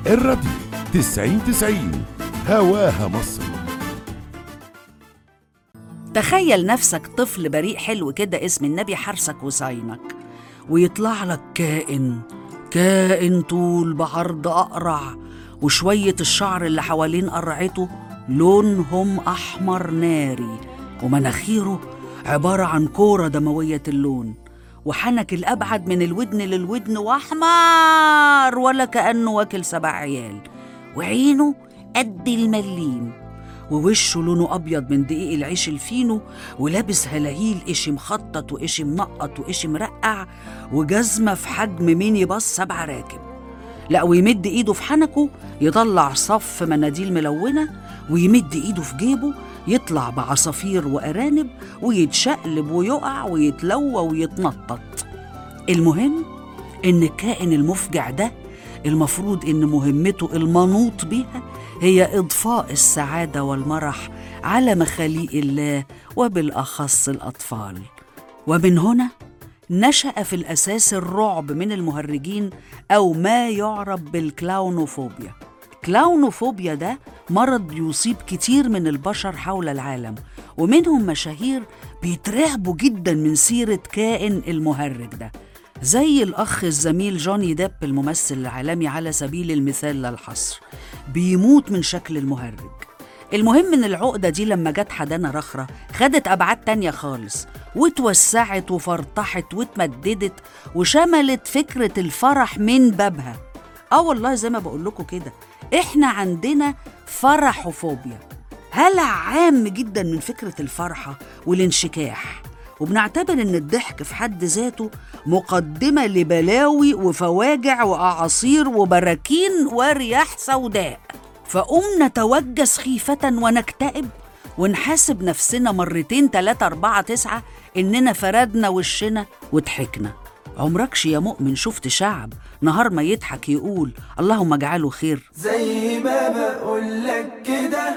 الراديو تسعين تسعين هواها مصر تخيل نفسك طفل بريء حلو كده اسم النبي حرسك وصاينك ويطلع لك كائن كائن طول بعرض أقرع وشوية الشعر اللي حوالين قرعته لونهم أحمر ناري ومناخيره عبارة عن كورة دموية اللون وحنك الأبعد من الودن للودن وأحمر ولا كأنه واكل سبع عيال وعينه قد المليم ووشه لونه أبيض من دقيق العيش الفينو ولابس هلاهيل إشي مخطط وإشي منقط وإشي مرقع وجزمة في حجم ميني باص سبع راكب لا ويمد إيده في حنكه يطلع صف مناديل ملونة ويمد إيده في جيبه يطلع بعصافير وأرانب ويتشقلب ويقع ويتلوى ويتنطط المهم إن الكائن المفجع ده المفروض إن مهمته المنوط بيها هي إضفاء السعادة والمرح على مخاليق الله وبالأخص الأطفال ومن هنا نشأ في الأساس الرعب من المهرجين أو ما يعرف بالكلاونوفوبيا كلاونوفوبيا ده مرض يصيب كتير من البشر حول العالم ومنهم مشاهير بيترعبوا جدا من سيرة كائن المهرج ده زي الأخ الزميل جوني ديب الممثل العالمي على سبيل المثال لا الحصر بيموت من شكل المهرج المهم ان العقدة دي لما جت حدانا رخرة خدت أبعاد تانية خالص واتوسعت وفرطحت واتمددت وشملت فكرة الفرح من بابها اه والله زي ما بقول لكم كده احنا عندنا فرحوفوبيا هلع عام جدا من فكرة الفرحة والانشكاح وبنعتبر ان الضحك في حد ذاته مقدمة لبلاوي وفواجع وأعاصير وبراكين ورياح سوداء فقوم نتوجس خيفة ونكتئب ونحاسب نفسنا مرتين تلاتة أربعة تسعة إننا فردنا وشنا وضحكنا عمركش يا مؤمن شفت شعب نهار ما يضحك يقول اللهم اجعله خير زي ما بقولك كده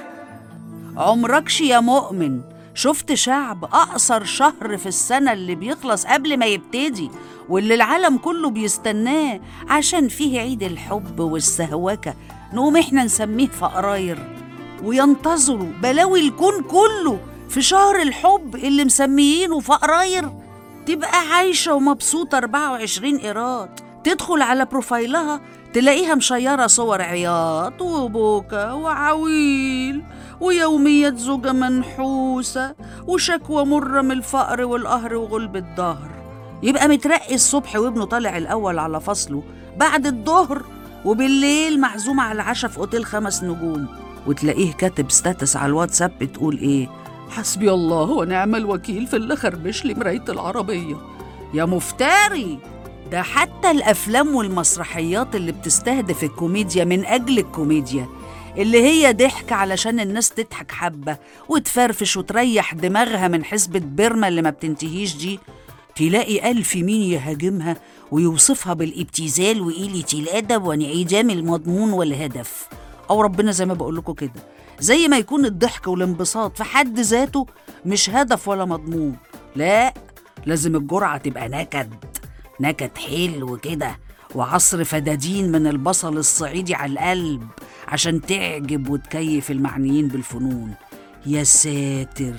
عمركش يا مؤمن شفت شعب أقصر شهر في السنة اللي بيخلص قبل ما يبتدي واللي العالم كله بيستناه عشان فيه عيد الحب والسهوكة نقوم احنا نسميه فقراير وينتظروا بلاوي الكون كله في شهر الحب اللي مسميينه فقراير تبقى عايشة ومبسوطة 24 قيراط تدخل على بروفايلها تلاقيها مشيرة صور عياط وبوكا وعويل ويوميات زوجة منحوسة وشكوى مرة من الفقر والقهر وغلب الظهر يبقى مترقي الصبح وابنه طالع الأول على فصله بعد الظهر وبالليل معزومة على العشاء في أوتيل خمس نجوم وتلاقيه كاتب ستاتس على الواتساب بتقول إيه حسبي الله ونعم الوكيل في اللي خربش لي مراية العربية يا مفتري ده حتى الأفلام والمسرحيات اللي بتستهدف الكوميديا من أجل الكوميديا اللي هي ضحك علشان الناس تضحك حبة وتفرفش وتريح دماغها من حسبة بيرما اللي ما بتنتهيش دي تلاقي ألف مين يهاجمها ويوصفها بالابتذال وقلة الأدب وانعدام المضمون والهدف أو ربنا زي ما بقول لكم كده زي ما يكون الضحك والانبساط في حد ذاته مش هدف ولا مضمون لا لازم الجرعة تبقى نكد نكد حلو كده وعصر فدادين من البصل الصعيدي على القلب عشان تعجب وتكيف المعنيين بالفنون يا ساتر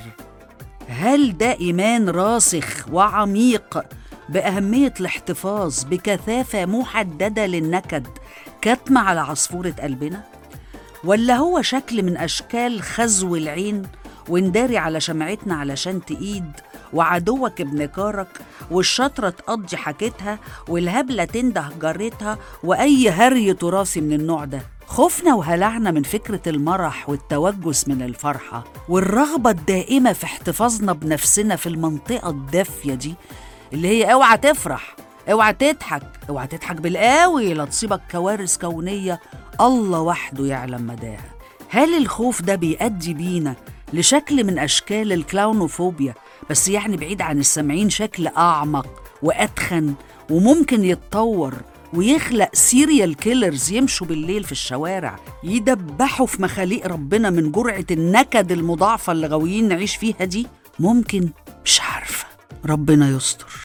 هل ده إيمان راسخ وعميق بأهمية الاحتفاظ بكثافة محددة للنكد كتمة على عصفورة قلبنا؟ ولا هو شكل من أشكال خزو العين ونداري على شمعتنا علشان تقيد وعدوك ابن كارك والشطرة تقضي حاجتها والهبلة تنده جارتها وأي هري تراثي من النوع ده خوفنا وهلعنا من فكرة المرح والتوجس من الفرحة والرغبة الدائمة في احتفاظنا بنفسنا في المنطقة الدافية دي اللي هي اوعى تفرح اوعى تضحك اوعى تضحك بالقوي لا تصيبك كوارث كونية الله وحده يعلم مداها هل الخوف ده بيؤدي بينا لشكل من أشكال الكلاونوفوبيا بس يعني بعيد عن السامعين شكل أعمق وأتخن وممكن يتطور ويخلق سيريال كيلرز يمشوا بالليل في الشوارع يدبحوا في مخاليق ربنا من جرعة النكد المضاعفة اللي غاويين نعيش فيها دي ممكن مش عارفة ربنا يستر